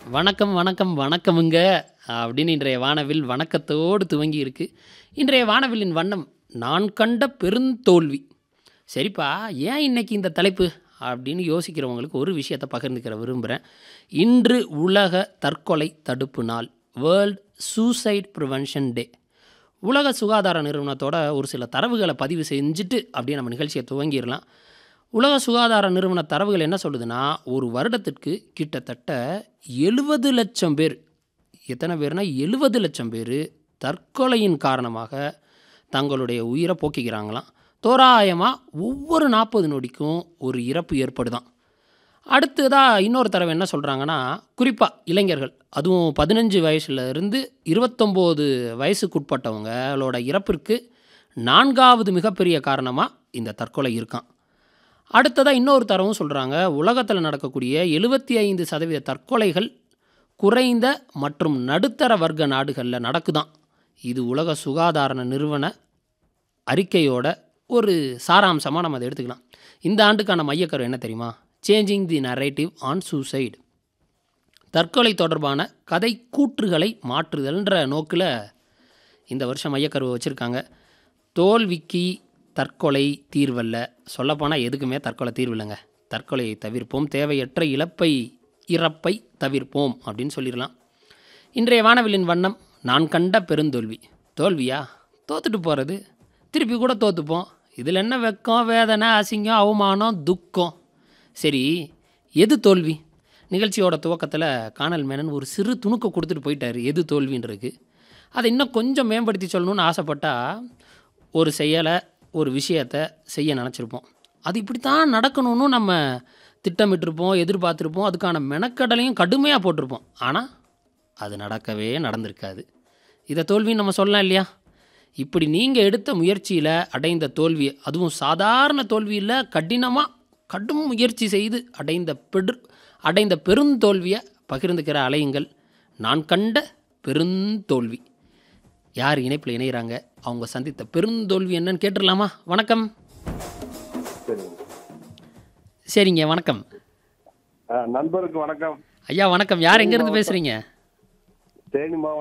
வணக்கம் வணக்கம் வணக்கமுங்க அப்படின்னு இன்றைய வானவில் வணக்கத்தோடு துவங்கி இருக்கு இன்றைய வானவிலின் வண்ணம் நான் கண்ட பெருந்தோல்வி சரிப்பா ஏன் இன்னைக்கு இந்த தலைப்பு அப்படின்னு யோசிக்கிறவங்களுக்கு ஒரு விஷயத்தை பகிர்ந்துக்கிற விரும்புகிறேன் இன்று உலக தற்கொலை தடுப்பு நாள் வேர்ல்ட் சூசைட் ப்ரிவென்ஷன் டே உலக சுகாதார நிறுவனத்தோட ஒரு சில தரவுகளை பதிவு செஞ்சுட்டு அப்படியே நம்ம நிகழ்ச்சியை துவங்கிடலாம் உலக சுகாதார நிறுவன தரவுகள் என்ன சொல்லுதுன்னா ஒரு வருடத்திற்கு கிட்டத்தட்ட எழுபது லட்சம் பேர் எத்தனை பேர்னா எழுபது லட்சம் பேர் தற்கொலையின் காரணமாக தங்களுடைய உயிரை போக்கிக்கிறாங்களாம் தோராயமாக ஒவ்வொரு நாற்பது நொடிக்கும் ஒரு இறப்பு ஏற்படுதான் அடுத்ததாக இன்னொரு தரவு என்ன சொல்கிறாங்கன்னா குறிப்பாக இளைஞர்கள் அதுவும் பதினஞ்சு வயசுல இருந்து இருபத்தொம்போது வயசுக்குட்பட்டவங்களோட இறப்பிற்கு நான்காவது மிகப்பெரிய காரணமாக இந்த தற்கொலை இருக்கான் அடுத்ததாக இன்னொரு தரவும் சொல்கிறாங்க உலகத்தில் நடக்கக்கூடிய எழுபத்தி ஐந்து சதவீத தற்கொலைகள் குறைந்த மற்றும் நடுத்தர வர்க்க நாடுகளில் நடக்குதாம் இது உலக சுகாதார நிறுவன அறிக்கையோட ஒரு சாராம்சமாக நம்ம அதை எடுத்துக்கலாம் இந்த ஆண்டுக்கான மையக்கரு என்ன தெரியுமா changing the narrative on suicide தற்கொலை தொடர்பான கதை கூற்றுகளை மாற்றுதல்ன்ற நோக்கில் இந்த வருஷம் மையக்கருவை வச்சுருக்காங்க தோல்விக்கு தற்கொலை தீர்வல்ல சொல்லப்போனால் எதுக்குமே தற்கொலை தீர்வில்லைங்க தற்கொலையை தவிர்ப்போம் தேவையற்ற இழப்பை இறப்பை தவிர்ப்போம் அப்படின்னு சொல்லிடலாம் இன்றைய வானவிலின் வண்ணம் நான் கண்ட பெருந்தோல்வி தோல்வியா தோத்துட்டு போகிறது திருப்பி கூட தோத்துப்போம் இதில் என்ன வெக்கம் வேதனை அசிங்கம் அவமானம் துக்கம் சரி எது தோல்வி நிகழ்ச்சியோட துவக்கத்தில் காணல் மேனன் ஒரு சிறு துணுக்க கொடுத்துட்டு போயிட்டார் எது தோல்வின்றதுக்கு அதை இன்னும் கொஞ்சம் மேம்படுத்தி சொல்லணும்னு ஆசைப்பட்டா ஒரு செயலை ஒரு விஷயத்தை செய்ய நினச்சிருப்போம் அது இப்படித்தான் நடக்கணும்னு நம்ம திட்டமிட்டிருப்போம் எதிர்பார்த்துருப்போம் அதுக்கான மெனக்கடலையும் கடுமையாக போட்டிருப்போம் ஆனால் அது நடக்கவே நடந்திருக்காது இதை தோல்வின்னு நம்ம சொல்லலாம் இல்லையா இப்படி நீங்கள் எடுத்த முயற்சியில் அடைந்த தோல்வி அதுவும் சாதாரண தோல்வியில் கடினமாக கடும் முயற்சி செய்து அடைந்த பெரு அடைந்த பெருந்தோல்வியை பகிர்ந்துக்கிற அலையுங்கள் நான் கண்ட பெருந்தோல்வி யார் இணைப்பில் இணைகிறாங்க அவங்க சந்தித்த பெருந்தோல்வி என்னன்னு கேட்டுடலாமா வணக்கம் சரிங்க சரிங்க வணக்கம் ஆ, நண்பருக்கு வணக்கம் ஐயா வணக்கம் யார் எங்கேருந்து பேசுகிறீங்க தேனி மாவட்டம்